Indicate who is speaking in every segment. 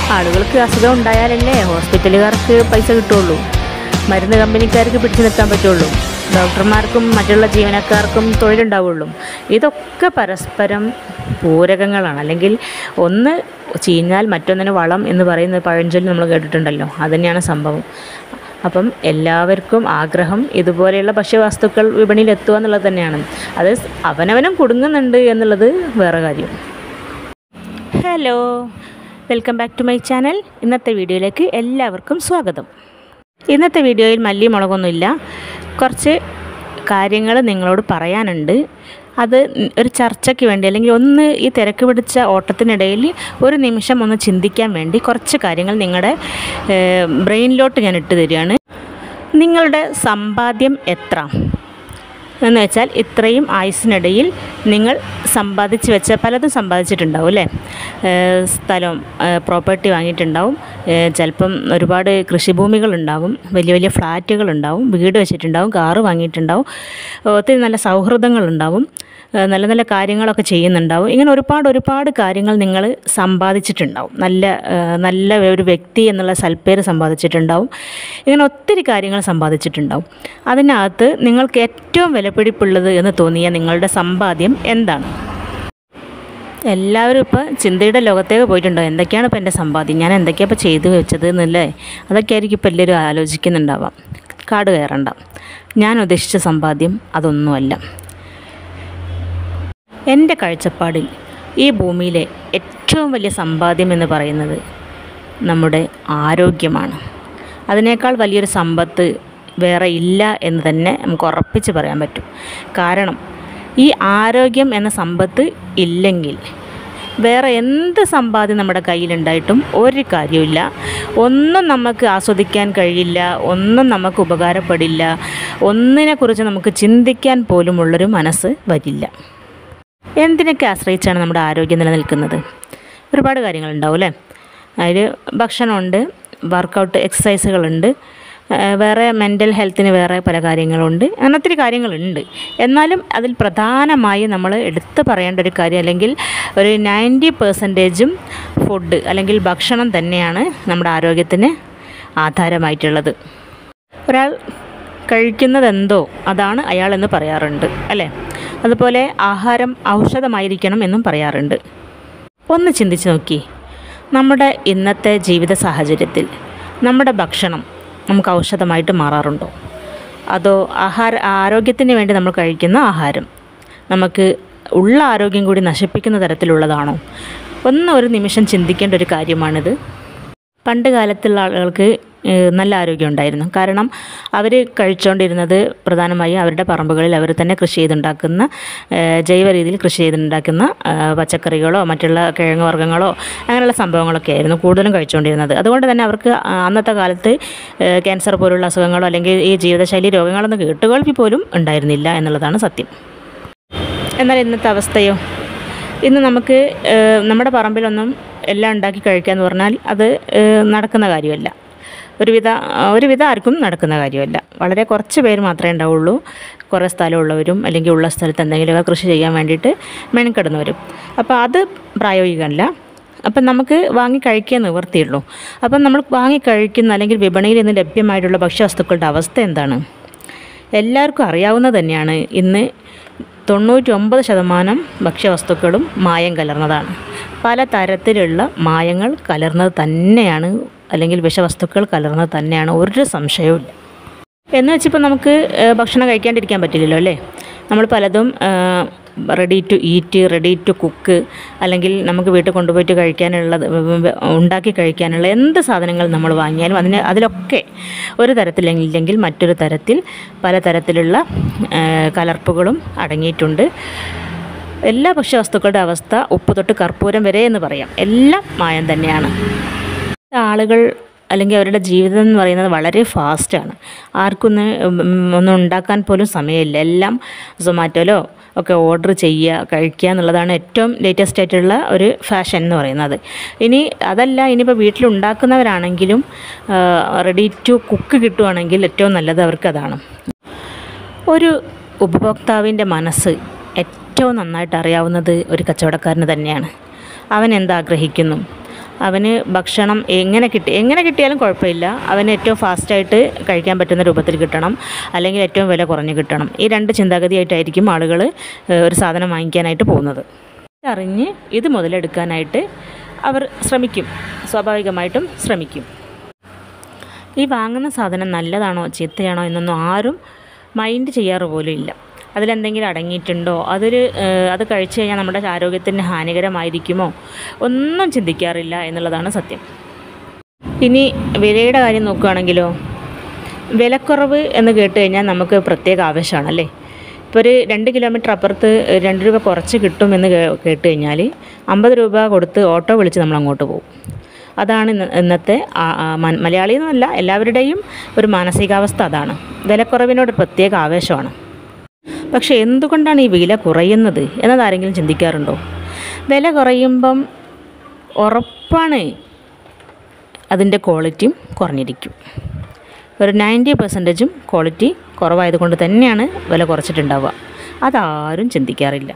Speaker 1: ആളുകൾക്ക് അസുഖം ഉണ്ടായാലല്ലേ ഹോസ്പിറ്റലുകാർക്ക് പൈസ കിട്ടുള്ളൂ മരുന്ന് കമ്പനിക്കാർക്ക് പിടിച്ചു നിൽക്കാൻ പറ്റുള്ളൂ ഡോക്ടർമാർക്കും മറ്റുള്ള ജീവനക്കാർക്കും തൊഴിലുണ്ടാവുള്ളൂ ഇതൊക്കെ പരസ്പരം പൂരകങ്ങളാണ് അല്ലെങ്കിൽ ഒന്ന് ചീഞ്ഞാൽ മറ്റൊന്നിന് വളം എന്ന് പറയുന്ന പഴഞ്ചൊല്ലി നമ്മൾ കേട്ടിട്ടുണ്ടല്ലോ അതുതന്നെയാണ് സംഭവം അപ്പം എല്ലാവർക്കും ആഗ്രഹം ഇതുപോലെയുള്ള ഭക്ഷ്യവസ്തുക്കൾ വിപണിയിൽ എത്തുക എന്നുള്ളത് തന്നെയാണ് അത് അവനവനും കുടുങ്ങുന്നുണ്ട് എന്നുള്ളത് വേറെ കാര്യം hello welcome back to my channel ഇന്നത്തെ വീഡിയോയിലേക്ക് എല്ലാവർക്കും സ്വാഗതം ഇന്നത്തെ വീഡിയോയിൽ മല്ലി മുളകൊന്നുമില്ല കുറച്ച് കാര്യങ്ങൾ നിങ്ങളോട് പറയാനുണ്ട് അത് ഒരു ചർച്ചയ്ക്ക് വേണ്ടി അല്ലെങ്കിൽ ഒന്ന് ഈ തിരക്ക് പിടിച്ച ഓട്ടത്തിനിടയിൽ ഒരു നിമിഷം ഒന്ന് ചിന്തിക്കാൻ വേണ്ടി കുറച്ച് കാര്യങ്ങൾ നിങ്ങളുടെ ബ്രെയിനിലോട്ട് ഞാൻ ഇട്ട് തരികയാണ് നിങ്ങളുടെ സമ്പാദ്യം എത്ര എന്ന് വെച്ചാൽ ഇത്രയും ആയുസിനിടയിൽ നിങ്ങൾ സമ്പാദിച്ച് വെച്ച പലതും സമ്പാദിച്ചിട്ടുണ്ടാവും അല്ലേ ഏഹ് സ്ഥലം പ്രോപ്പർട്ടി വാങ്ങിയിട്ടുണ്ടാവും ഏഹ് ചിലപ്പം ഒരുപാട് കൃഷിഭൂമികളുണ്ടാവും വലിയ വലിയ ഫ്ലാറ്റുകളുണ്ടാവും വീട് വെച്ചിട്ടുണ്ടാവും കാറ് വാങ്ങിയിട്ടുണ്ടാവും ഒത്തിരി നല്ല സൗഹൃദങ്ങളുണ്ടാവും ഏഹ് നല്ല നല്ല കാര്യങ്ങളൊക്കെ ചെയ്യുന്നുണ്ടാവും ഇങ്ങനെ ഒരുപാട് ഒരുപാട് കാര്യങ്ങൾ നിങ്ങൾ സമ്പാദിച്ചിട്ടുണ്ടാവും നല്ല ഏഹ് നല്ല ഒരു വ്യക്തി എന്നുള്ള സൽപ്പേര് സമ്പാദിച്ചിട്ടുണ്ടാവും ഇങ്ങനെ ഒത്തിരി കാര്യങ്ങൾ സമ്പാദിച്ചിട്ടുണ്ടാവും അതിനകത്ത് നിങ്ങൾക്ക് ഏറ്റവും വിലപിടിപ്പുള്ളത് എന്ന് തോന്നിയ നിങ്ങളുടെ സമ്പാദ്യം എന്താണ് എല്ലാവരും ഇപ്പോൾ ചിന്തയുടെ ലോകത്തേക്ക് പോയിട്ടുണ്ടോ എന്തൊക്കെയാണ് ഇപ്പോൾ എൻ്റെ സമ്പാദ്യം ഞാൻ എന്തൊക്കെയാണ് ഇപ്പോൾ ചെയ്തു വെച്ചത് എന്നല്ലേ അതൊക്കെ ആയിരിക്കും ഇപ്പോൾ എല്ലാവരും ആലോചിക്കുന്നുണ്ടാവാം കാട് കയറണ്ട ഞാൻ ഉദ്ദേശിച്ച സമ്പാദ്യം അതൊന്നുമല്ല എൻ്റെ കാഴ്ചപ്പാടിൽ ഈ ഭൂമിയിലെ ഏറ്റവും വലിയ സമ്പാദ്യം എന്ന് പറയുന്നത് നമ്മുടെ ആരോഗ്യമാണ് അതിനേക്കാൾ വലിയൊരു സമ്പത്ത് വേറെ ഇല്ല എന്ന് തന്നെ നമുക്ക് ഉറപ്പിച്ച് പറയാൻ പറ്റും കാരണം ഈ ആരോഗ്യം എന്ന സമ്പത്ത് ഇല്ലെങ്കിൽ വേറെ എന്ത് സമ്പാദ്യം നമ്മുടെ കയ്യിലുണ്ടായിട്ടും ഒരു കാര്യമില്ല ഒന്നും നമുക്ക് ആസ്വദിക്കാൻ കഴിയില്ല ഒന്നും നമുക്ക് ഉപകാരപ്പെടില്ല ഒന്നിനെക്കുറിച്ച് നമുക്ക് ചിന്തിക്കാൻ പോലുമുള്ളൊരു മനസ്സ് വരില്ല എന്തിനൊക്കെ ആശ്രയിച്ചാണ് നമ്മുടെ ആരോഗ്യം നിലനിൽക്കുന്നത് ഒരുപാട് കാര്യങ്ങളുണ്ടാവും അല്ലേ അതിൽ ഭക്ഷണമുണ്ട് വർക്കൗട്ട് എക്സസൈസുകളുണ്ട് ഏഹ് വേറെ മെൻ്റൽ ഹെൽത്തിന് വേറെ പല കാര്യങ്ങളുണ്ട് അങ്ങനെ ഒത്തിരി കാര്യങ്ങളുണ്ട് എന്നാലും അതിൽ പ്രധാനമായി നമ്മൾ എടുത്തു പറയേണ്ട ഒരു കാര്യം അല്ലെങ്കിൽ ഒരു നയൻറ്റി പെർസെൻറ്റേജും ഫുഡ് അല്ലെങ്കിൽ ഭക്ഷണം തന്നെയാണ് നമ്മുടെ ആരോഗ്യത്തിന് ആധാരമായിട്ടുള്ളത് ഒരാൾ കഴിക്കുന്നതെന്തോ അതാണ് അയാളെന്ന് പറയാറുണ്ട് അല്ലേ അതുപോലെ ആഹാരം ഔഷധമായിരിക്കണം എന്നും പറയാറുണ്ട് ഒന്ന് ചിന്തിച്ച് നോക്കി നമ്മുടെ ഇന്നത്തെ ജീവിത സാഹചര്യത്തിൽ നമ്മുടെ ഭക്ഷണം നമുക്ക് ഔഷധമായിട്ട് മാറാറുണ്ടോ അതോ ആഹാര ആരോഗ്യത്തിന് വേണ്ടി നമ്മൾ കഴിക്കുന്ന ആഹാരം നമുക്ക് ഉള്ള ആരോഗ്യം കൂടി നശിപ്പിക്കുന്ന തരത്തിലുള്ളതാണോ ഒന്ന് ഒരു നിമിഷം ചിന്തിക്കേണ്ട ഒരു കാര്യമാണിത് പണ്ട് കാലത്തുള്ള ആളുകൾക്ക് ഏഹ്, നല്ല ആരോഗ്യം ഉണ്ടായിരുന്നു കാരണം അവർ കഴിച്ചുകൊണ്ടിരുന്നത് പ്രധാനമായും അവരുടെ പറമ്പുകളിൽ അവർ തന്നെ കൃഷി ചെയ്തുണ്ടാക്കുന്ന ഏഹ്, ജൈവ രീതിയിൽ കൃഷി ചെയ്തുണ്ടാക്കുന്ന ഏഹ്, പച്ചക്കറികളോ മറ്റുള്ള കിഴങ്ങ് വർഗ്ഗങ്ങളോ അങ്ങനെയുള്ള സംഭവങ്ങളൊക്കെ ആയിരുന്നു കൂടുതലും കഴിച്ചുകൊണ്ടിരുന്നത് അതുകൊണ്ട് തന്നെ അവർക്ക് ആ- അന്നത്തെ കാലത്ത് ഏഹ്, ക്യാൻസർ പോലുള്ള അസുഖങ്ങളോ അല്ലെങ്കിൽ ഈ ജീവിതശൈലി രോഗങ്ങളൊന്നും കേട്ടുകേൾവി പോലും ഉണ്ടായിരുന്നില്ല എന്നുള്ളതാണ് സത്യം എന്നാൽ ഇന്നത്തെ അവസ്ഥയോ ഇന്ന് നമുക്ക് ഏഹ്, നമ്മുടെ പറമ്പിലൊന്നും എല്ലാം ഉണ്ടാക്കി കഴിക്കുക എന്ന് പറഞ്ഞാൽ അത് ഏഹ്, നടക്കുന്ന കാര്യമല്ല ഒരുവിധ ഒരുവിധ ആർക്കും നടക്കുന്ന കാര്യമല്ല വളരെ കുറച്ച് പേര് മാത്രമേ ഉണ്ടാവുള്ളൂ കുറേ സ്ഥലമുള്ളവരും അല്ലെങ്കിൽ ഉള്ള സ്ഥലത്ത് എന്തെങ്കിലുമൊക്കെ കൃഷി ചെയ്യാൻ വേണ്ടിയിട്ട് മെനക്കെടുന്നവരും അപ്പോൾ അത് പ്രായോഗികമല്ല അപ്പം നമുക്ക് വാങ്ങി കഴിക്കാൻ നിവർത്തിയുള്ളൂ അപ്പം നമ്മൾ വാങ്ങി കഴിക്കുന്ന അല്ലെങ്കിൽ വിപണിയിൽ നിന്ന് ലഭ്യമായിട്ടുള്ള ഭക്ഷ്യവസ്തുക്കളുടെ അവസ്ഥ എന്താണ് എല്ലാവർക്കും അറിയാവുന്നത് തന്നെയാണ് ഇന്ന് തൊണ്ണൂറ്റി ഒമ്പത് ശതമാനം ഭക്ഷ്യവസ്തുക്കളും മായം കലർന്നതാണ് പല തരത്തിലുള്ള മായങ്ങൾ കലർന്നത് തന്നെയാണ് അല്ലെങ്കിൽ വിഷവസ്തുക്കൾ കലർന്നത് തന്നെയാണ് ഒരു സംശയവും ഇല്ല എന്ന് വെച്ചിപ്പോൾ നമുക്ക് ഏഹ്, ഭക്ഷണം കഴിക്കാണ്ടിരിക്കാൻ പറ്റില്ലല്ലോ അല്ലേ നമ്മൾ പലതും ready to eat ready to cook അല്ലെങ്കിൽ നമുക്ക് വീട്ടിൽ കൊണ്ടുപോയിട്ട് കഴിക്കാനുള്ളത് ഉണ്ടാക്കി കഴിക്കാനുള്ള എന്ത് സാധനങ്ങൾ നമ്മൾ വാങ്ങിയാലും അതിന് അതിലൊക്കെ ഒരു തരത്തിലില്ലെങ്കിൽ മറ്റൊരു തരത്തിൽ പലതരത്തിലുള്ള ഏഹ്, കലർപ്പുകളും അടങ്ങിയിട്ടുണ്ട് എല്ലാ ഭക്ഷ്യവസ്തുക്കളുടെ അവസ്ഥ ഉപ്പ് തൊട്ട് കർപ്പൂരം വരെ എന്ന് പറയാം എല്ലാം മായം തന്നെയാണ് ആളുകൾ അല്ലെങ്കിൽ അവരുടെ ജീവിതം എന്ന് പറയുന്നത് വളരെ ഫാസ്റ്റാണ് ആർക്കൊന്ന് ഒന്നും ഉണ്ടാക്കാൻ പോലും സമയമില്ല എല്ലാം സൊമാറ്റോയിലോ ഒക്കെ ഓർഡർ ചെയ്യുക കഴിക്കുക എന്നുള്ളതാണ് ഏറ്റവും ലേറ്റസ്റ്റ് ആയിട്ടുള്ള ഒരു ഫാഷൻ എന്ന് പറയുന്നത് ഇനി അതല്ല ഇനിയിപ്പോൾ വീട്ടിലുണ്ടാക്കുന്നവരാണെങ്കിലും റെഡി ടു കുക്ക് കിട്ടുവാണെങ്കിൽ ഏറ്റവും നല്ലത് അവർക്ക് അതാണ് ഒരു ഉപഭോക്താവിൻ്റെ മനസ്സ് ഏറ്റവും നന്നായിട്ട് അറിയാവുന്നത് ഒരു കച്ചവടക്കാരന് തന്നെയാണ് അവൻ എന്താഗ്രഹിക്കുന്നു അവന് ഭക്ഷണം എങ്ങനെ കിട്ടി എങ്ങനെ കിട്ടിയാലും കുഴപ്പമില്ല അവന് ഏറ്റവും ഫാസ്റ്റായിട്ട് കഴിക്കാൻ പറ്റുന്ന രൂപത്തിൽ കിട്ടണം അല്ലെങ്കിൽ ഏറ്റവും വില കുറഞ്ഞ് കിട്ടണം ഈ രണ്ട് ചിന്താഗതിയായിട്ടായിരിക്കും ആളുകൾ ഒരു സാധനം വാങ്ങിക്കാനായിട്ട് പോകുന്നത് അറിഞ്ഞ് ഇത് മുതലെടുക്കാനായിട്ട് അവർ ശ്രമിക്കും സ്വാഭാവികമായിട്ടും ശ്രമിക്കും ഈ വാങ്ങുന്ന സാധനം നല്ലതാണോ ചീത്തയാണോ എന്നൊന്നും ആരും മൈൻഡ് ചെയ്യാറ് പോലും ഇല്ല അതിലെന്തെങ്കിലും അടങ്ങിയിട്ടുണ്ടോ അതൊരു ഏഹ്, അത് കഴിച്ചു കഴിഞ്ഞാൽ നമ്മുടെ ആരോഗ്യത്തിന് ഹാനികരമായിരിക്കുമോ ഒന്നും ചിന്തിക്കാറില്ല എന്നുള്ളതാണ് സത്യം ഇനി വിലയുടെ കാര്യം നോക്കുകയാണെങ്കിലോ വിലക്കുറവ് എന്ന് കേട്ട് കഴിഞ്ഞാൽ നമുക്ക് പ്രത്യേക ആവശ്യമാണല്ലേ ഇപ്പോൾ ഒരു രണ്ട് കിലോമീറ്റർ അപ്പുറത്ത് രണ്ട് രൂപ കുറച്ച് കിട്ടുമെന്ന് കേ- കേട്ട് കഴിഞ്ഞാൽ അമ്പത് രൂപ കൊടുത്ത് ഓട്ടോ വിളിച്ച് നമ്മൾ അങ്ങോട്ട് പോകും അതാണ് ഇന്ന് ഇന്നത്തെ ആ- ആ മ- മലയാളി എന്നല്ല എല്ലാവരുടെയും ഒരു മാനസികാവസ്ഥ അതാണ് വിലക്കുറവിനോട് പ്രത്യേക ആവേശമാണ് പക്ഷേ എന്തുകൊണ്ടാണ് ഈ വില കുറയുന്നത് എന്നതാരെങ്കിലും ചിന്തിക്കാറുണ്ടോ വില കുറയുമ്പം ഉറപ്പാണ് അതിൻ്റെ ക്വാളിറ്റിയും കുറഞ്ഞിരിക്കും ഒരു നയൻറ്റി പെർസെൻറ്റേജും ക്വാളിറ്റി കുറവായതുകൊണ്ട് തന്നെയാണ് വില കുറച്ചിട്ടുണ്ടാവുക അതാരും ചിന്തിക്കാറില്ല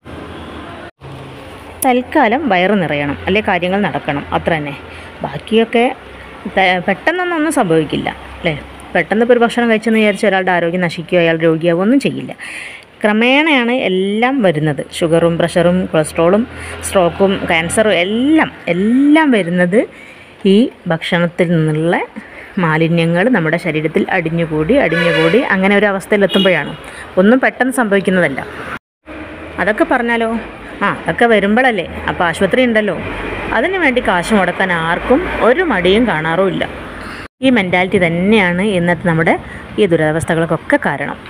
Speaker 1: തൽക്കാലം വയറ് നിറയണം അല്ലെ കാര്യങ്ങൾ നടക്കണം അത്ര തന്നെ ബാക്കിയൊക്കെ ത- പെട്ടെന്നൊന്നും ഒന്നും സംഭവിക്കില്ല അല്ലേ പെട്ടെന്ന് ഇപ്പോൾ ഒരു ഭക്ഷണം കഴിച്ചെന്ന് വിചാരിച്ച് ഒരാളുടെ ആരോഗ്യം നശിക്കുകയോ അയാൾ രോഗിയാവുകയോ ഒന്നും ചെയ്യില്ല ക്രമേണയാണ് എല്ലാം വരുന്നത് ഷുഗറും പ്രഷറും കൊളസ്ട്രോളും സ്ട്രോക്കും ക്യാൻസറും എല്ലാം എല്ലാം വരുന്നത് ഈ ഭക്ഷണത്തിൽ നിന്നുള്ള മാലിന്യങ്ങൾ നമ്മുടെ ശരീരത്തിൽ അടിഞ്ഞുകൂടി അടിഞ്ഞുകൂടി അങ്ങനെ ഒരു അവസ്ഥയിലെത്തുമ്പോഴാണ് ഒന്നും പെട്ടെന്ന് സംഭവിക്കുന്നതല്ല അതൊക്കെ പറഞ്ഞാലോ ആ അതൊക്കെ വരുമ്പോഴല്ലേ അപ്പോൾ ആശുപത്രി ഉണ്ടല്ലോ അതിന് വേണ്ടി കാശ് മുടക്കാൻ ആർക്കും ഒരു മടിയും കാണാറുമില്ല ഈ മെൻറ്റാലിറ്റി തന്നെയാണ് ഇന്നത്തെ നമ്മുടെ ഈ ദുരവസ്ഥകൾക്കൊക്കെ കാരണം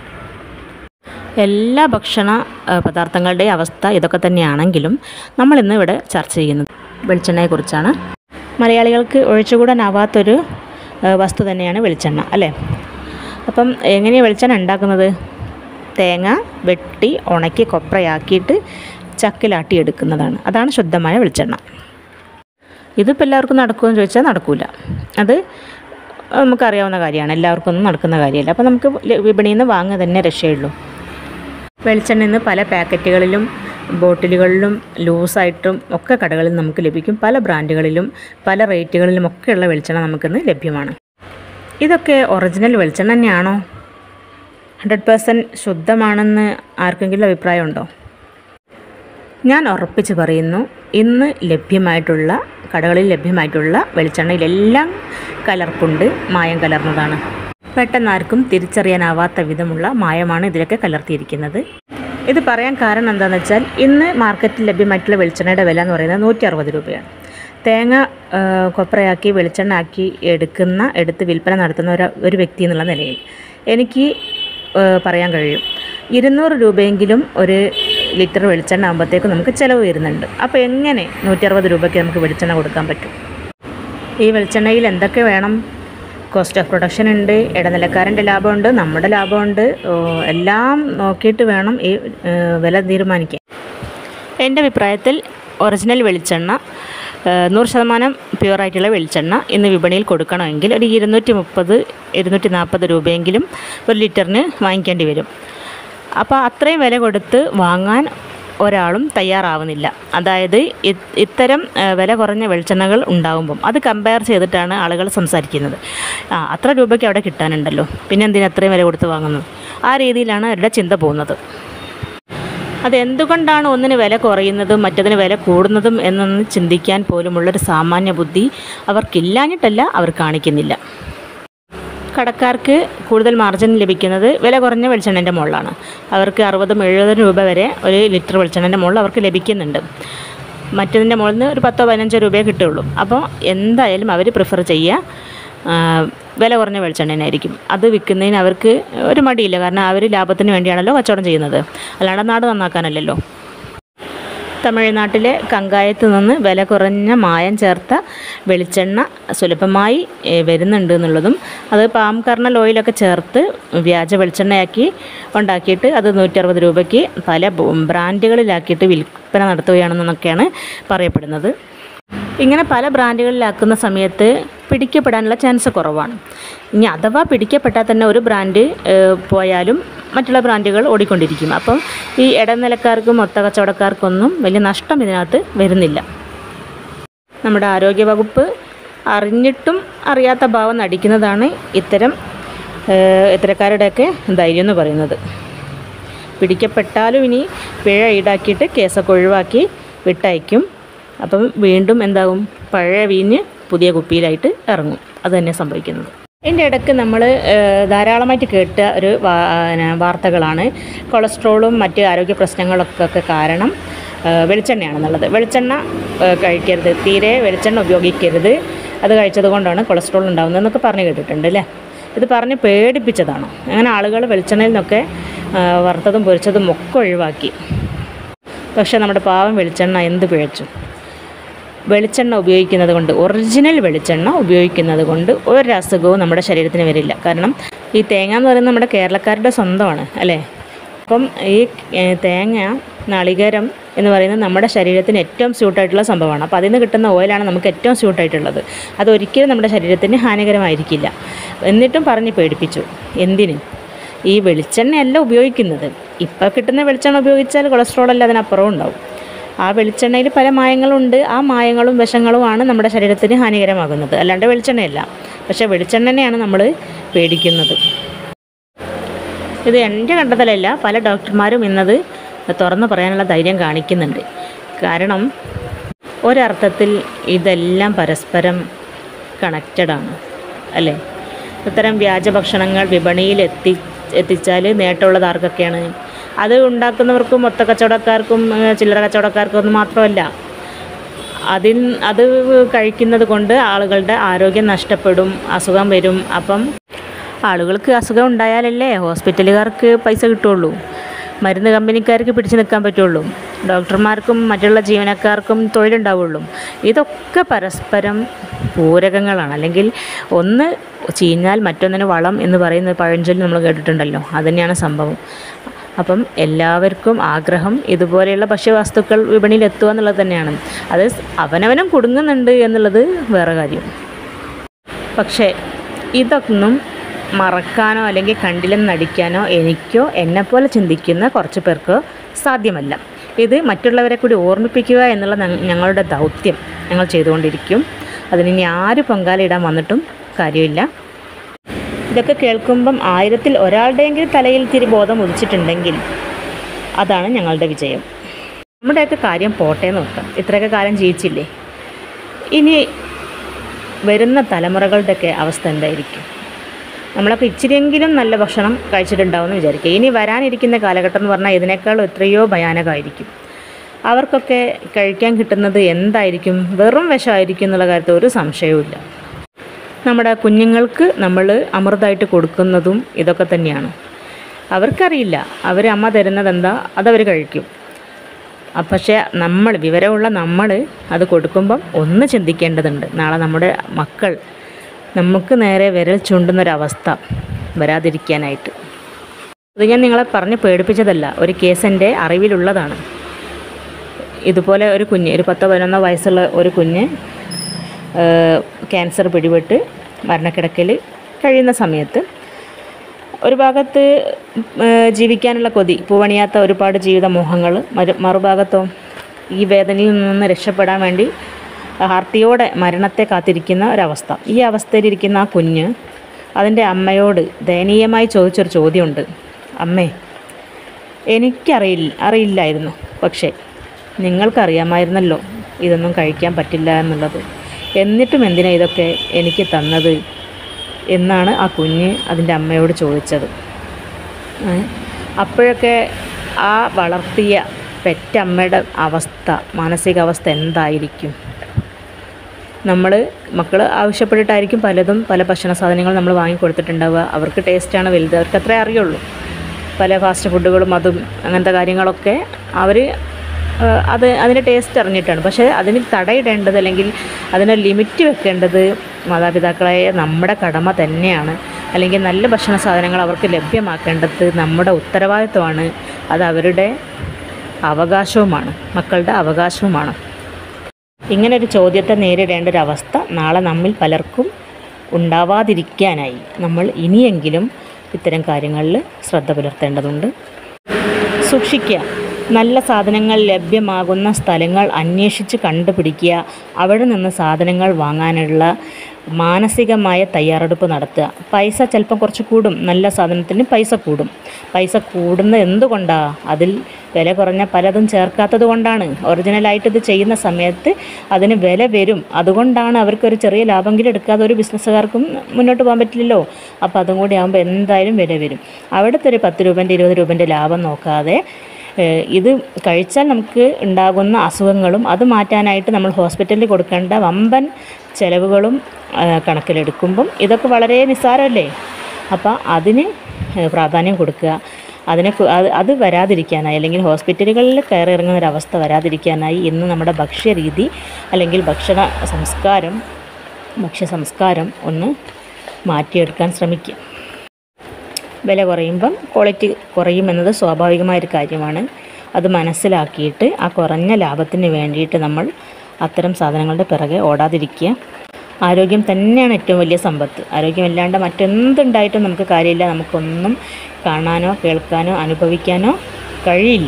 Speaker 1: എല്ലാ ഭക്ഷണ ആ, പദാർത്ഥങ്ങളുടെയും അവസ്ഥ ഇതൊക്കെ തന്നെയാണെങ്കിലും നമ്മളിന്ന് ഇവിടെ ചർച്ച ചെയ്യുന്നത് വെളിച്ചെണ്ണയെക്കുറിച്ചാണ് മലയാളികൾക്ക് ഒഴിച്ചുകൂടാനാവാത്തൊരു ആ, വസ്തു തന്നെയാണ് വെളിച്ചെണ്ണ അല്ലേ അപ്പം എങ്ങനെയാണ് വെളിച്ചെണ്ണ ഉണ്ടാക്കുന്നത് തേങ്ങ വെട്ടി ഉണക്കി കൊപ്രയാക്കിയിട്ട് ചക്കിലാട്ടി എടുക്കുന്നതാണ് അതാണ് ശുദ്ധമായ വെളിച്ചെണ്ണ ഇതിപ്പോൾ എല്ലാവർക്കും നടക്കുമെന്ന് ചോദിച്ചാൽ നടക്കില്ല അത് നമുക്കറിയാവുന്ന കാര്യമാണ് എല്ലാവർക്കും ഒന്നും നടക്കുന്ന കാര്യമല്ല അപ്പോൾ നമുക്ക് ല- വിപണിയിൽ നിന്ന് വാങ്ങുക തന്നെ രക്ഷയുള്ളൂ വെളിച്ചെണ്ണ ഇന്ന് പല പാക്കറ്റുകളിലും ബോട്ടിലുകളിലും ലൂസായിട്ടും ഒക്കെ കടകളിൽ നമുക്ക് ലഭിക്കും പല ബ്രാൻഡുകളിലും പല റേറ്റുകളിലും ഒക്കെയുള്ള വെളിച്ചെണ്ണ നമുക്കിന്ന് ലഭ്യമാണ് ഇതൊക്കെ ഒറിജിനൽ വെളിച്ചെണ്ണ തന്നെയാണോ ഹൺഡ്രഡ് പേഴ്സൻറ്റ് ശുദ്ധമാണെന്ന് ആർക്കെങ്കിലും അഭിപ്രായമുണ്ടോ ഞാൻ ഉറപ്പിച്ച് പറയുന്നു ഇന്ന് ലഭ്യമായിട്ടുള്ള കടകളിൽ ലഭ്യമായിട്ടുള്ള വെളിച്ചെണ്ണയിലെല്ലാം കലർപ്പുണ്ട് മായം കലർന്നതാണ് പെട്ടെന്ന് ആർക്കും തിരിച്ചറിയാനാവാത്ത വിധമുള്ള മായമാണ് ഇതിലൊക്കെ കലർത്തിയിരിക്കുന്നത് ഇത് പറയാൻ കാരണം എന്താണെന്ന് വെച്ചാൽ ഇന്ന് മാർക്കറ്റിൽ ലഭ്യമായിട്ടുള്ള വെളിച്ചെണ്ണയുടെ വില എന്ന് പറയുന്നത് നൂറ്റി അറുപത് രൂപയാണ് തേങ്ങ ആ, കൊപ്രയാക്കി വെളിച്ചെണ്ണ ആക്കി എടുക്കുന്ന എടുത്ത് വിൽപ്പന നടത്തുന്ന ഒരു ഒരു വ്യക്തി എന്നുള്ള നിലയിൽ എനിക്ക് ആ, പറയാൻ കഴിയും ഇരുന്നൂറ് രൂപയെങ്കിലും ഒരു ലിറ്റർ വെളിച്ചെണ്ണ ആകുമ്പോഴത്തേക്കും നമുക്ക് ചിലവ് വരുന്നുണ്ട് അപ്പോൾ എങ്ങനെ നൂറ്റി അറുപത് രൂപയ്ക്ക് നമുക്ക് വെളിച്ചെണ്ണ കൊടുക്കാൻ പറ്റും ഈ വെളിച്ചെണ്ണയിൽ എന്തൊക്കെ വേണം കോസ്റ്റ് ഓഫ് പ്രൊഡക്ഷൻ ഉണ്ട് ഇടനിലക്കാരൻ്റെ ലാഭമുണ്ട് നമ്മുടെ ലാഭമുണ്ട് ഓ, എല്ലാം നോക്കിയിട്ട് വേണം ഈ ഏ, വില തീരുമാനിക്കാൻ എൻ്റെ അഭിപ്രായത്തിൽ ഒറിജിനൽ വെളിച്ചെണ്ണ ഏഹ്, നൂറ് ശതമാനം പ്യുവറായിട്ടുള്ള വെളിച്ചെണ്ണ ഇന്ന് വിപണിയിൽ കൊടുക്കണമെങ്കിൽ ഒരു ഇരുന്നൂറ്റി മുപ്പത് ഇരുന്നൂറ്റി നാൽപ്പത് രൂപയെങ്കിലും ഒരു ലിറ്ററിന് വാങ്ങിക്കേണ്ടി വരും അപ്പോൾ അത്രയും വില കൊടുത്ത് വാങ്ങാൻ ഒരാളും തയ്യാറാവുന്നില്ല അതായത് ഇ- ഇത്തരം ഏഹ്, വില കുറഞ്ഞ വെളിച്ചെണ്ണകൾ ഉണ്ടാകുമ്പം അത് കമ്പയർ ചെയ്തിട്ടാണ് ആളുകൾ സംസാരിക്കുന്നത് ആ അത്ര രൂപയ്ക്ക് അവിടെ കിട്ടാനുണ്ടല്ലോ പിന്നെ എന്തിനാ അത്രയും വില കൊടുത്ത് വാങ്ങുന്നത് ആ രീതിയിലാണ് അവരുടെ ചിന്ത പോകുന്നത് അതെന്തുകൊണ്ടാണ് ഒന്നിന് വില കുറയുന്നതും മറ്റതിന് വില കൂടുന്നതും എന്നൊന്ന് ചിന്തിക്കാൻ പോലുമുള്ളൊരു സാമാന്യ ബുദ്ധി അവർക്കില്ലാഞ്ഞിട്ടല്ല അവർ കാണിക്കുന്നില്ല കടക്കാർക്ക് കൂടുതൽ മാർജിൻ ലഭിക്കുന്നത് വില കുറഞ്ഞ വെളിച്ചെണ്ണൻ്റെ മുകളിലാണ് അവർക്ക് അറുപതും എഴുപതും രൂപ വരെ ഒരു ലിറ്റർ വെളിച്ചെണ്ണൻ്റെ മുകളിൽ അവർക്ക് ലഭിക്കുന്നുണ്ട് മറ്റതിൻ്റെ മുകളിൽ നിന്ന് ഒരു പത്തോ പതിനഞ്ചോ രൂപയെ കിട്ടുള്ളൂ അപ്പോൾ എന്തായാലും അവർ പ്രിഫർ ചെയ്യുക ആ, വില കുറഞ്ഞ വെളിച്ചെണ്ണനായിരിക്കും അത് വിൽക്കുന്നതിന് അവർക്ക് ഒരു മടിയില്ല കാരണം അവർ ലാഭത്തിന് വേണ്ടിയാണല്ലോ കച്ചവടം ചെയ്യുന്നത് അല്ലാണ്ട് നാട് നന്നാക്കാനല്ലല്ലോ തമിഴ്നാട്ടിലെ കങ്കായത്ത് നിന്ന് വില കുറഞ്ഞ മായം ചേർത്ത വെളിച്ചെണ്ണ സുലഭമായി ഏ, വരുന്നുണ്ട് എന്നുള്ളതും അത് പാം കർണൽ ഓയിലൊക്കെ ചേർത്ത് വ്യാജ വെളിച്ചെണ്ണയാക്കി ഉണ്ടാക്കിയിട്ട് അത് നൂറ്ററുപത് രൂപയ്ക്ക് പല ബ- ബ്രാൻഡുകളിലാക്കിയിട്ട് വിൽപ്പന നടത്തുകയാണെന്നൊക്കെയാണ് പറയപ്പെടുന്നത് ഇങ്ങനെ പല ബ്രാൻഡുകളിലാക്കുന്ന സമയത്ത് പിടിക്കപ്പെടാനുള്ള ചാൻസ് കുറവാണ് ഇനി അഥവാ പിടിക്കപ്പെട്ടാൽ തന്നെ ഒരു ബ്രാൻഡ് ഏഹ്, പോയാലും മറ്റുള്ള ബ്രാൻഡുകൾ ഓടിക്കൊണ്ടിരിക്കും അപ്പം ഈ ഇടനിലക്കാർക്കും മൊത്ത കച്ചവടക്കാർക്കൊന്നും വലിയ നഷ്ടം ഇതിനകത്ത് വരുന്നില്ല നമ്മുടെ ആരോഗ്യവകുപ്പ് അറിഞ്ഞിട്ടും അറിയാത്ത ഭാവം നടിക്കുന്നതാണ് ഇത്തരം ഏഹ്, ഇത്തരക്കാരുടെയൊക്കെ ധൈര്യം എന്ന് പറയുന്നത് പിടിക്കപ്പെട്ടാലും ഇനി പിഴ ഈടാക്കിയിട്ട് കേസൊക്കെ ഒഴിവാക്കി വിട്ടയക്കും അപ്പം വീണ്ടും എന്താകും പഴയ വീഞ്ഞ് പുതിയ കുപ്പിയിലായിട്ട് ഇറങ്ങും അത് തന്നെ സംഭവിക്കുന്നത് ഇതിൻ്റെ ഇടയ്ക്ക് നമ്മൾ ധാരാളമായിട്ട് കേട്ട ഒരു വാ- പിന്നെ വാർത്തകളാണ് കൊളസ്ട്രോളും മറ്റ് ആരോഗ്യ പ്രശ്നങ്ങളൊക്കെ കാരണം ആ, വെളിച്ചെണ്ണയാണെന്നുള്ളത് വെളിച്ചെണ്ണ ആ, കഴിക്കരുത് തീരെ വെളിച്ചെണ്ണ ഉപയോഗിക്കരുത് അത് കഴിച്ചത് കൊണ്ടാണ് കൊളസ്ട്രോൾ ഉണ്ടാകുന്നതെന്നൊക്കെ പറഞ്ഞു കേട്ടിട്ടുണ്ട് അല്ലേ ഇത് പറഞ്ഞ് പേടിപ്പിച്ചതാണ് അങ്ങനെ ആളുകൾ വെളിച്ചെണ്ണയിൽ നിന്നൊക്കെ ആ, വറുത്തതും പൊരിച്ചതും ഒക്കെ ഒഴിവാക്കി പക്ഷേ നമ്മുടെ പാവം വെളിച്ചെണ്ണ എന്ത് പിഴച്ചു വെളിച്ചെണ്ണ ഉപയോഗിക്കുന്നത് കൊണ്ട് ഒറിജിനൽ വെളിച്ചെണ്ണ ഉപയോഗിക്കുന്നത് കൊണ്ട് ഒരു അസുഖവും നമ്മുടെ ശരീരത്തിന് വരില്ല കാരണം ഈ തേങ്ങ എന്ന് പറയുന്നത് നമ്മുടെ കേരളക്കാരുടെ സ്വന്തമാണ് അല്ലേ അപ്പം ഈ ഏഹ്, തേങ്ങ നാളികേരം എന്ന് പറയുന്നത് നമ്മുടെ ശരീരത്തിന് ഏറ്റവും സ്യൂട്ടായിട്ടുള്ള സംഭവമാണ് അപ്പോൾ അതിൽ നിന്ന് കിട്ടുന്ന ഓയിലാണ് നമുക്ക് ഏറ്റവും സ്യൂട്ടായിട്ടുള്ളത് അതൊരിക്കലും നമ്മുടെ ശരീരത്തിന് ഹാനികരമായിരിക്കില്ല എന്നിട്ടും പറഞ്ഞ് പേടിപ്പിച്ചു എന്തിന് ഈ വെളിച്ചെണ്ണയല്ല ഉപയോഗിക്കുന്നത് ഇപ്പോൾ കിട്ടുന്ന വെളിച്ചെണ്ണ ഉപയോഗിച്ചാൽ കൊളസ്ട്രോൾ അല്ല അതിനപ്പുറവും ഉണ്ടാവും ആ വെളിച്ചെണ്ണയിൽ പല മായങ്ങളുണ്ട് ആ മായങ്ങളും വിഷങ്ങളുമാണ് നമ്മുടെ ശരീരത്തിന് ഹാനികരമാകുന്നത് അല്ലാണ്ട് വെളിച്ചെണ്ണയല്ല പക്ഷേ വെളിച്ചെണ്ണനെയാണ് നമ്മൾ പേടിക്കുന്നത് ഇത് എൻ്റെ കണ്ടെത്തലല്ല പല ഡോക്ടർമാരും ഇന്നത് തുറന്നു പറയാനുള്ള ധൈര്യം കാണിക്കുന്നുണ്ട് കാരണം ഒരർത്ഥത്തിൽ ഇതെല്ലാം പരസ്പരം കണക്റ്റഡാണ് അല്ലേ ഇത്തരം വ്യാജ ഭക്ഷണങ്ങൾ വിപണിയിൽ എത്തി എത്തിച്ചാൽ നേട്ടമുള്ളത് ആർക്കൊക്കെയാണ് അത് ഉണ്ടാക്കുന്നവർക്കും മൊത്ത കച്ചവടക്കാർക്കും ഏഹ്, ചില്ലറ കച്ചവടക്കാർക്കും ഒന്നും മാത്രമല്ല അതിൽ അത് കഴിക്കുന്നത് കൊണ്ട് ആളുകളുടെ ആരോഗ്യം നഷ്ടപ്പെടും അസുഖം വരും അപ്പം ആളുകൾക്ക് അസുഖം ഉണ്ടായാലല്ലേ ഹോസ്പിറ്റലുകാർക്ക് പൈസ കിട്ടുള്ളൂ മരുന്ന് കമ്പനിക്കാർക്ക് പിടിച്ചു നിൽക്കാൻ പറ്റുള്ളൂ ഡോക്ടർമാർക്കും മറ്റുള്ള ജീവനക്കാർക്കും തൊഴിലുണ്ടാവുള്ളൂ ഇതൊക്കെ പരസ്പരം പൂരകങ്ങളാണ് അല്ലെങ്കിൽ ഒന്ന് ചീഞ്ഞാൽ മറ്റൊന്നിന് വളം എന്ന് പറയുന്ന പഴഞ്ചൊല്ലി നമ്മൾ കേട്ടിട്ടുണ്ടല്ലോ അതുതന്നെയാണ് സംഭവം അപ്പം എല്ലാവർക്കും ആഗ്രഹം ഇതുപോലെയുള്ള ഭക്ഷ്യവസ്തുക്കൾ വിപണിയിൽ എത്തുക എന്നുള്ളത് തന്നെയാണ് അത് അവനവനും കുടുങ്ങുന്നുണ്ട് എന്നുള്ളത് വേറെ കാര്യം പക്ഷേ ഇതൊന്നും മറക്കാനോ അല്ലെങ്കിൽ കണ്ടില്ലെന്ന് നടിക്കാനോ എനിക്കോ എന്നെപ്പോലെ ചിന്തിക്കുന്ന കുറച്ച് പേർക്കോ സാധ്യമല്ല ഇത് മറ്റുള്ളവരെ കൂടി ഓർമ്മിപ്പിക്കുക എന്നുള്ള ഞ- ഞങ്ങളുടെ ദൗത്യം ഞങ്ങൾ ചെയ്തുകൊണ്ടിരിക്കും അതിന് ഇനി ആര് പങ്കാളിയിടാൻ വന്നിട്ടും കാര്യമില്ല ഇതൊക്കെ കേൾക്കുമ്പം ആയിരത്തിൽ ഒരാളുടെയെങ്കിലും തലയിൽ തിരി ബോധം ഉദിച്ചിട്ടുണ്ടെങ്കിൽ അതാണ് ഞങ്ങളുടെ വിജയം നമ്മുടെയൊക്കെ കാര്യം പോട്ടെ എന്ന് നോക്കാം ഇത്രയൊക്കെ കാലം ജീവിച്ചില്ലേ ഇനി വരുന്ന തലമുറകളുടെയൊക്കെ അവസ്ഥ എന്തായിരിക്കും നമ്മളൊക്കെ ഇച്ചിരിയെങ്കിലും നല്ല ഭക്ഷണം കഴിച്ചിട്ടുണ്ടാവുമെന്ന് വിചാരിക്കുക ഇനി വരാനിരിക്കുന്ന കാലഘട്ടം എന്ന് പറഞ്ഞാൽ ഇതിനേക്കാൾ എത്രയോ ഭയാനകമായിരിക്കും അവർക്കൊക്കെ കഴിക്കാൻ കിട്ടുന്നത് എന്തായിരിക്കും വെറും വിഷമായിരിക്കും എന്നുള്ള കാര്യത്തിൽ ഒരു സംശയവുമില്ല നമ്മുടെ കുഞ്ഞുങ്ങൾക്ക് നമ്മൾ അമൃതമായിട്ട് കൊടുക്കുന്നതും ഇതൊക്കെ തന്നെയാണ് അവർക്കറിയില്ല അവർ അമ്മ തരുന്നത് എന്താ അതവർ കഴിക്കും ആ, പക്ഷേ നമ്മൾ വിവരമുള്ള നമ്മൾ അത് കൊടുക്കുമ്പം ഒന്ന് ചിന്തിക്കേണ്ടതുണ്ട് നാളെ നമ്മുടെ മക്കൾ നമുക്ക് നേരെ വിരൽ ചൂണ്ടുന്നൊരവസ്ഥ വരാതിരിക്കാനായിട്ട് ഇത് ഞാൻ നിങ്ങളെ പറഞ്ഞ് പേടിപ്പിച്ചതല്ല ഒരു കേസ് എൻ്റെ അറിവിലുള്ളതാണ് ഇതുപോലെ ഒരു കുഞ്ഞ് ഒരു പത്തോ പതിനൊന്നോ വയസ്സുള്ള ഒരു കുഞ്ഞ് ഏഹ്, ക്യാൻസർ പിടിപെട്ട് മരണക്കിടക്കയിൽ കഴിയുന്ന സമയത്ത് ഒരു ഭാഗത്ത് ഏഹ്, ജീവിക്കാനുള്ള കൊതി പൂവണിയാത്ത ഒരുപാട് ജീവിത മോഹങ്ങൾ മറു മറുഭാഗത്തോ ഈ വേദനയിൽ നിന്ന് രക്ഷപ്പെടാൻ വേണ്ടി ഹാർട്ടിയോടെ മരണത്തെ കാത്തിരിക്കുന്ന ഒരവസ്ഥ ഈ അവസ്ഥയിലിരിക്കുന്ന ആ കുഞ്ഞ് അതിൻ്റെ അമ്മയോട് ദയനീയമായി ചോദിച്ചൊരു ചോദ്യമുണ്ട് അമ്മേ എനിക്കറിയില്ല അറിയില്ലായിരുന്നു പക്ഷേ നിങ്ങൾക്കറിയാമായിരുന്നല്ലോ ഇതൊന്നും കഴിക്കാൻ പറ്റില്ല എന്നുള്ളത് എന്നിട്ടും എന്തിനാ ഇതൊക്കെ എനിക്ക് തന്നത് എന്നാണ് ആ കുഞ്ഞ് അതിൻ്റെ അമ്മയോട് ചോദിച്ചത് ഏ? അപ്പോഴൊക്കെ ആ വളർത്തിയ പെറ്റമ്മയുടെ അവസ്ഥ മാനസികാവസ്ഥ എന്തായിരിക്കും നമ്മൾ മക്കൾ ആവശ്യപ്പെട്ടിട്ടായിരിക്കും പലതും പല ഭക്ഷണ സാധനങ്ങൾ നമ്മൾ വാങ്ങിക്കൊടുത്തിട്ടുണ്ടാവുക അവർക്ക് ടേസ്റ്റാണ് വലുത് അവർക്ക് അത്രേ അറിയുള്ളൂ പല ഫാസ്റ്റ് ഫുഡുകളും അതും അങ്ങനത്തെ കാര്യങ്ങളൊക്കെ അവർ അത് അതിൻ്റെ ടേസ്റ്റ് അറിഞ്ഞിട്ടാണ് പക്ഷേ അതിന് തടയിടേണ്ടത് അല്ലെങ്കിൽ അതിന് ലിമിറ്റ് വെക്കേണ്ടത് മാതാപിതാക്കളായ നമ്മുടെ കടമ തന്നെയാണ് അല്ലെങ്കിൽ നല്ല ഭക്ഷണ സാധനങ്ങൾ അവർക്ക് ലഭ്യമാക്കേണ്ടത് നമ്മുടെ ഉത്തരവാദിത്വമാണ് അത് അവരുടെ അവകാശവുമാണ് മക്കളുടെ അവകാശവുമാണ് ഇങ്ങനെ ഒരു ചോദ്യത്തെ നേരിടേണ്ട ഒരു അവസ്ഥ നാളെ നമ്മിൽ പലർക്കും ഉണ്ടാവാതിരിക്കാനായി നമ്മൾ ഇനിയെങ്കിലും ഇത്തരം കാര്യങ്ങളിൽ ശ്രദ്ധ പുലർത്തേണ്ടതുണ്ട് സൂക്ഷിക്കുക നല്ല സാധനങ്ങൾ ലഭ്യമാകുന്ന സ്ഥലങ്ങൾ അന്വേഷിച്ച് കണ്ടുപിടിക്കുക അവിടെ നിന്ന് സാധനങ്ങൾ വാങ്ങാനുള്ള മാനസികമായ തയ്യാറെടുപ്പ് നടത്തുക പൈസ ചിലപ്പം കുറച്ച് കൂടും നല്ല സാധനത്തിന് പൈസ കൂടും പൈസ കൂടുന്നത് എന്തുകൊണ്ടാണ് അതിൽ വില കുറഞ്ഞ പലതും ചേർക്കാത്തത് കൊണ്ടാണ് ഒറിജിനലായിട്ട് ഇത് ചെയ്യുന്ന സമയത്ത് അതിന് വില വരും അതുകൊണ്ടാണ് അവർക്കൊരു ചെറിയ ലാഭമെങ്കിലും എടുക്കാതെ ഒരു ബിസിനസ്സുകാർക്കും മുന്നോട്ട് പോകാൻ പറ്റില്ലല്ലോ അപ്പോൾ അതും കൂടി ആകുമ്പോൾ എന്തായാലും വില വരും അവിടുത്തെ ഒരു പത്ത് രൂപൻ്റെ ഇരുപത് രൂപൻ്റെ ലാഭം നോക്കാതെ ഏഹ് ഇത് കഴിച്ചാൽ നമുക്ക് ഉണ്ടാകുന്ന അസുഖങ്ങളും അത് മാറ്റാനായിട്ട് നമ്മൾ ഹോസ്പിറ്റലിൽ കൊടുക്കേണ്ട വമ്പൻ ചിലവുകളും ഏഹ് കണക്കിലെടുക്കുമ്പം ഇതൊക്കെ വളരെ നിസ്സാരമല്ലേ അപ്പോൾ അതിന് ഏഹ് പ്രാധാന്യം കൊടുക്കുക അതിനെ കു- അത് അത് വരാതിരിക്കാനായി അല്ലെങ്കിൽ ഹോസ്പിറ്റലുകളിൽ കയറി ഇറങ്ങുന്ന ഒരവസ്ഥ വരാതിരിക്കാനായി ഇന്ന് നമ്മുടെ ഭക്ഷ്യരീതി അല്ലെങ്കിൽ ഭക്ഷണ സംസ്കാരം ഭക്ഷ്യ സംസ്കാരം ഒന്ന് മാറ്റിയെടുക്കാൻ ശ്രമിക്കുക വില കുറയുമ്പം ക്വാളിറ്റി കുറയുമെന്നത് സ്വാഭാവികമായൊരു കാര്യമാണ് അത് മനസ്സിലാക്കിയിട്ട് ആ കുറഞ്ഞ ലാഭത്തിന് വേണ്ടിയിട്ട് നമ്മൾ അത്തരം സാധനങ്ങളുടെ പിറകെ ഓടാതിരിക്കുക ആരോഗ്യം തന്നെയാണ് ഏറ്റവും വലിയ സമ്പത്ത് ആരോഗ്യമില്ലാണ്ട് മറ്റെന്തുണ്ടായിട്ടും നമുക്ക് കാര്യമില്ല നമുക്കൊന്നും കാണാനോ കേൾക്കാനോ അനുഭവിക്കാനോ കഴിയില്ല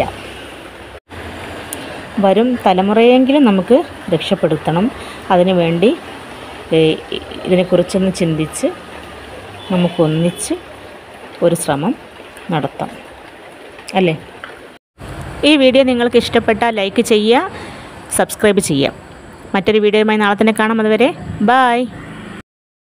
Speaker 1: വരും തലമുറയെങ്കിലും നമുക്ക് രക്ഷപ്പെടുത്തണം അതിനുവേണ്ടി ഏഹ്, ഇതിനെക്കുറിച്ചൊന്ന് ചിന്തിച്ച് നമുക്കൊന്നിച്ച് ഒരു ശ്രമം നടത്താം അല്ലേ ഈ വീഡിയോ നിങ്ങൾക്ക് ഇഷ്ടപ്പെട്ടാൽ ലൈക്ക് ചെയ്യുക സബ്സ്ക്രൈബ് ചെയ്യുക മറ്റൊരു വീഡിയോയുമായി നാളെ തന്നെ കാണാം അതുവരെ ബായ്